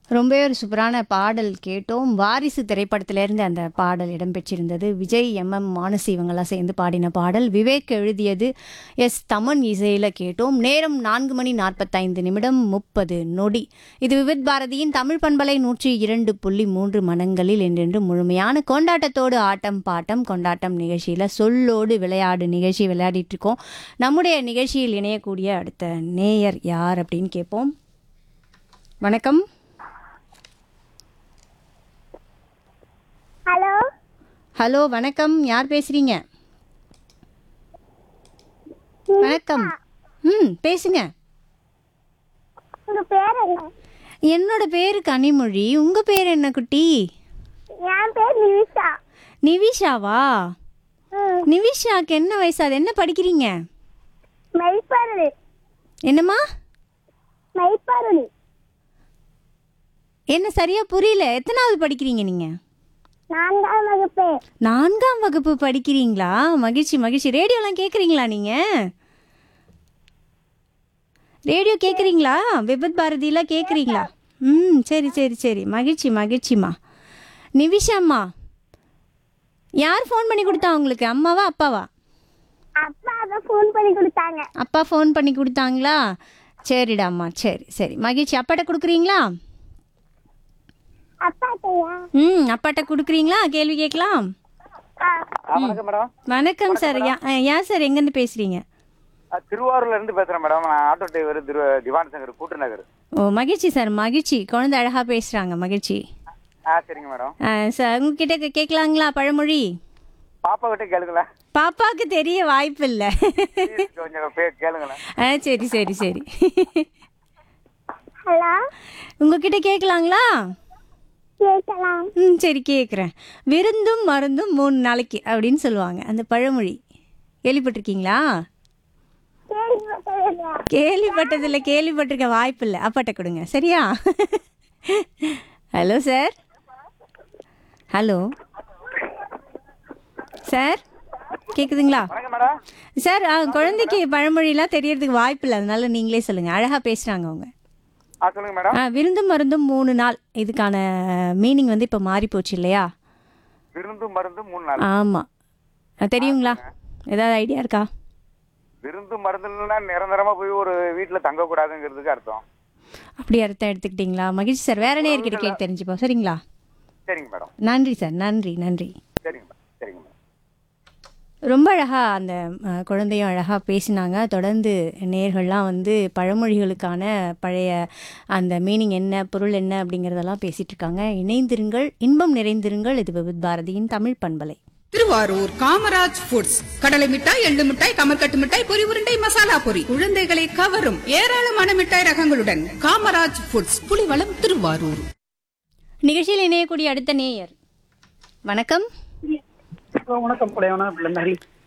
ரொம்பவே ஒரு சூப்பரான பாடல் கேட்டோம் வாரிசு திரைப்படத்திலேருந்து அந்த பாடல் இடம்பெற்றிருந்தது விஜய் எம்எம் மானசி இவங்கெல்லாம் சேர்ந்து பாடின பாடல் விவேக் எழுதியது எஸ் தமன் இசையில் கேட்டோம் நேரம் நான்கு மணி நாற்பத்தைந்து நிமிடம் முப்பது நொடி இது விவித் பாரதியின் தமிழ் பண்பலை நூற்றி இரண்டு புள்ளி மூன்று மனங்களில் என்றென்று முழுமையான கொண்டாட்டத்தோடு ஆட்டம் பாட்டம் கொண்டாட்டம் நிகழ்ச்சியில் சொல்லோடு விளையாடு நிகழ்ச்சி விளையாடிட்டு இருக்கோம் நம்முடைய நிகழ்ச்சியில் இணையக்கூடிய அடுத்த நேயர் யார் அப்படின்னு கேட்போம் வணக்கம் ஹலோ ஹலோ வணக்கம் யார் பேசுறீங்க வணக்கம் ம் பேசுங்க உங்க பேர் என்ன என்னோட பேரு கனிமொழி உங்க பேர் என்ன குட்டி என் பேர் நிவிஷா நிவிஷாவா ம் நிவிஷாக்கு என்ன வயசு அது என்ன படிக்கிறீங்க மெய்ப்பருளி என்னம்மா மெய்ப்பருளி என்ன சரியா புரியல எத்தனாவது படிக்கிறீங்க நீங்க நான்காம் வகுப்பு நான்காம் வகுப்பு படிக்கிறீங்களா மகிழ்ச்சி மகிழ்ச்சி ரேடியோலாம் கேட்குறீங்களா நீங்க ரேடியோ கேட்குறீங்களா விபத் பாரதிலாம் கேட்குறீங்களா ம் சரி சரி சரி மகிழ்ச்சி மகிழ்ச்சிம்மா நிவிஷாம்மா யார் ஃபோன் பண்ணி கொடுத்தா உங்களுக்கு அம்மாவா அப்பாவா அப்பா அதை ஃபோன் பண்ணி கொடுத்தாங்க அப்பா ஃபோன் பண்ணி கொடுத்தாங்களா சரிடாம்மா சரி சரி மகிழ்ச்சி அப்பாட்ட கொடுக்குறீங்களா அப்பா தையா ம் அப்பாட்ட கொடுக்குறீங்களா கேள்வி கேட்கலாம் ஆ வணக்கம் மேடம் வணக்கம் சார் யா ஏன் சார் எங்கேருந்து பேசுகிறீங்க அஹ் திருவாரூர்ல இருந்து பேசுறேன் மேடம் நான் ஆட்டோ டிரைவர் திரு திவான் சங்கர் கூட்டு நகர் ஓ மகிழ்ச்சி சார் மகிழ்ச்சி குழந்தை அழகாக பேசுகிறாங்க மகிழ்ச்சி ஆ சரிங்க மேடம் ஆ, சார் உங்ககிட்ட கே- கேட்கலாங்களா பழமொழி பாப்பா கிட்ட கேளுங்களேன் பாப்பாவுக்கு தெரிய வாய்ப்பு இல்லை Please கொஞ்சம் பே கேளுங்களேன் ஆ சரி சரி சரி ஹலோ உங்ககிட்ட கேட்கலாங்களா கேட்கலாம் ம் சரி கேட்குறேன் விருந்தும் மருந்தும் மூணு நாளைக்கு அப்படின்னு சொல்லுவாங்க அந்த பழமொழி கேள்விப்பட்டிருக்கீங்களா கேள்விப்பட்டதில்லை கேள்விப்பட்டதில்லை கேள்விப்பட்டிருக்க வாய்ப்பு இல்லை அப்பாட்ட கொடுங்க சரியா ஹலோ சார் ஹலோ சார் கேட்குதுங்களா வணக்கம் மேடம் சார் ஆ, குழந்தைக்கு பழமொழிலாம் தெரியறதுக்கு வாய்ப்பு இல்லை அதனால நீங்களே சொல்லுங்கள் அழகாக பேசுகிறாங்க அவங்க ஆ சொல்லுங்க மேடம் ஆ விருந்தும் மருந்தும் மூணு நாள் இதுக்கான மீனிங் வந்து இப்போ மாறி போச்சு இல்லையா விருந்து மருந்து மூணு நாள் ஆமாம் தெரியுங்களா ஏதாவது ஐடியா இருக்கா விருந்து மருந்துன்னா நிரந்தரமா போய் ஒரு வீட்டுல தங்க கூடாதுங்கிறதுக்கு அர்த்தம் அப்படி அர்த்தம் எடுத்துக்கிட்டீங்களா மகிழ்ச்சி சார் வேற நேர்கிட்ட கேட்டு தெரிஞ்சுப்போம் சரிங்களா சரிங்க மேடம் நன்றி சார் நன்றி நன்றி சரிங்க மேடம் சரிங்க மேடம் ரொம்ப அழகாக அந்த அஹ், குழந்தையும் அழகாக பேசினாங்க தொடர்ந்து நேர்கள்லாம் வந்து பழமொழிகளுக்கான பழைய அந்த மீனிங் என்ன பொருள் என்ன அப்படிங்கிறதெல்லாம் பேசிட்டு இருக்காங்க இணைந்திருங்கள் இன்பம் நிறைந்திருங்கள் இது விவித் பாரதியின் தமிழ் பண்பலை திருவாரூர் காமராஜ் ஃபுட்ஸ் கடலை மிட்டாய் எள்ளு மிட்டாய் கமர்கட்டு மிட்டாய் பொரி உருண்டை மசாலா பொரி குழந்தைகளை கவரும் ஏராளமான மிட்டாய் ரகங்களுடன் காமராஜ் ஃபுட்ஸ் புலிவளம் திருவாரூர் நிகழ்ச்சியில் இணையக்கூடிய அடுத்த நேயர் வணக்கம் வணக்கம் புலையவனா பிள்ளை